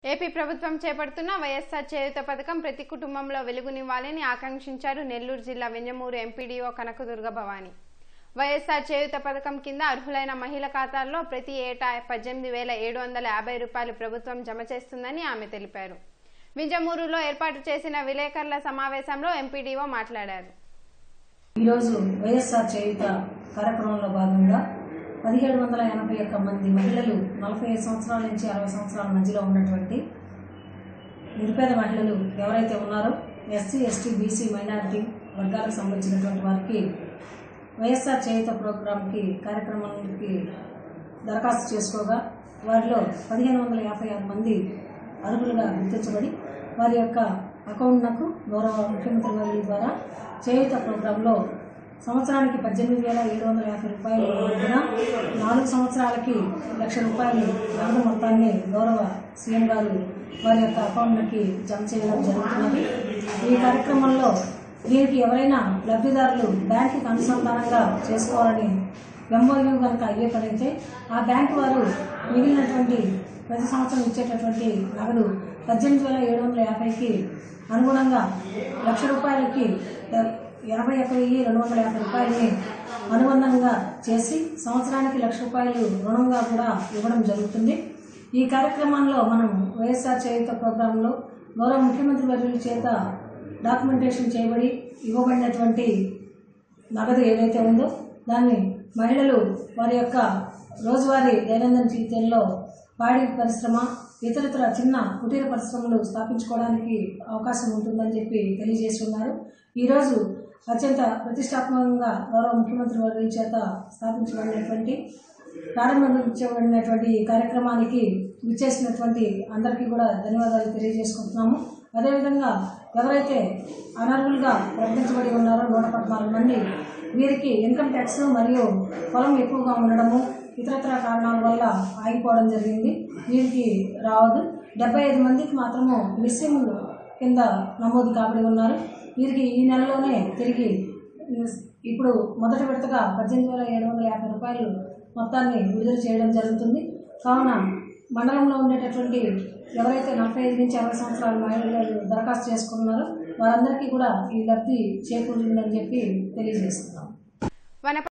AP ప్రభుత్వం చేపడుతున్న వైఎస్ఆర్ చేయూత పథకం ప్రతి కుటుంబంలో వెలుగునివ్వాలని ఆకాంక్షించారు నెల్లూరు జిల్లా వెంజమూరు ఎంపీడీఓ కనకదుర్గ భవాని వైఎస్ఆర్ చేయూత పథకం కింద అర్హులైన మహిళ ఖాతాల్లో ప్రతి ఏటా పద్దెనిమిది వేల ఏడు వందల యాభై రూపాయలు ప్రభుత్వం జమ చేస్తుందని ఆమె తెలిపారు వింజమూరులో ఏర్పాటు చేసిన విలేకరుల సమావేశంలో ఎంపీడీఓ మాట్లాడారు ఈరోజు వైఎస్ఆర్ చేయుత కార్యక్రమంలో భాగంగా పదిహేడు వందల ఎనభై ఒక్క మంది మహిళలు నలభై ఐదు సంవత్సరాల నుంచి అరవై సంవత్సరాల మధ్యలో ఉన్నటువంటి నిరుపేద మహిళలు ఎవరైతే ఉన్నారో ఎస్సీ ఎస్టీ బీసీ మైనారిటీ వర్గాలకు సంబంధించినటువంటి వారికి వైఎస్ఆర్ చేయుత ప్రోగ్రాంకి కార్యక్రమానికి దరఖాస్తు చేసుకోగా వారిలో పదిహేను వందల యాభై ఆరు మంది అర్హులుగా గుర్తించబడి వారి యొక్క అకౌంట్లకు గౌరవ ముఖ్యమంత్రి వారి ద్వారా చేయుత ప్రోగ్రాంలో సంవత్సరానికి పద్దెనిమిది వేల ఏడు వందల యాభై రూపాయలు చొప్పున నాలుగు సంవత్సరాలకి లక్ష రూపాయలు నగదు మొత్తాన్ని గౌరవ సీఎం గారు వారి యొక్క అకౌంట్లకి జమ చేయడం జరుగుతున్నది ఈ కార్యక్రమంలో దీనికి ఎవరైనా లబ్ధిదారులు బ్యాంకుకి అనుసంధానంగా చేసుకోవాలని ఎంఓయూ కనుక అయ్యే పనైతే ఆ బ్యాంకు వారు మిగిలినటువంటి ప్రతి సంవత్సరం ఇచ్చేటటువంటి నగదు పద్దెనిమిది వేల ఏడు వందల యాభైకి అనుగుణంగా లక్ష రూపాయలకి ఎనభై ఒక్క వెయ్యి రెండు వందల యాభై రూపాయలని అనుబంధంగా చేసి సంవత్సరానికి లక్ష రూపాయలు రుణంగా కూడా ఇవ్వడం జరుగుతుంది ఈ కార్యక్రమంలో మనం వైఎస్ఆర్ చేయుత ప్రోగ్రాంలో గౌరవ ముఖ్యమంత్రి వర్యుల చేత డాక్యుమెంటేషన్ చేయబడి ఇవ్వబడినటువంటి నగదు ఏదైతే ఉందో దాన్ని మహిళలు వారి యొక్క రోజువారీ దైనందిన జీవితంలో పాడి పరిశ్రమ ఇతరతర చిన్న కుటీర పరిశ్రమలు స్థాపించుకోవడానికి అవకాశం ఉంటుందని చెప్పి తెలియజేసి ఉన్నారు ఈరోజు అత్యంత ప్రతిష్టాత్మకంగా గౌరవ ముఖ్యమంత్రి వర్యుల చేత స్థాపించబడినటువంటి ప్రారంభించబడినటువంటి ఈ కార్యక్రమానికి విచ్చేసినటువంటి అందరికీ కూడా ధన్యవాదాలు తెలియజేసుకుంటున్నాము అదేవిధంగా ఎవరైతే అనర్హులుగా ప్రకటించబడి ఉన్నారో నూట పద్నాలుగు మంది వీరికి ఇన్కమ్ ట్యాక్స్ మరియు పొలం ఎక్కువగా ఉండడము ఇతరత్ర కారణాల వల్ల ఆగిపోవడం జరిగింది వీరికి రావద్దు డెబ్బై ఐదు మందికి మాత్రము మిస్సింగ్ కింద నమోదు కాబడి ఉన్నారు వీరికి ఈ నెలలోనే తిరిగి ఇప్పుడు మొదటి విడతగా పద్దెనిమిది వేల ఏడు వందల యాభై రూపాయలు మొత్తాన్ని విడుదల చేయడం జరుగుతుంది కావున మండలంలో ఉండేటటువంటి ఎవరైతే నలభై ఐదు నుంచి అరవై సంవత్సరాల మహిళలు దరఖాస్తు చేసుకున్నారో వారందరికీ కూడా ఈ లబ్ధి చేకూరిందని చెప్పి తెలియజేస్తున్నాం వన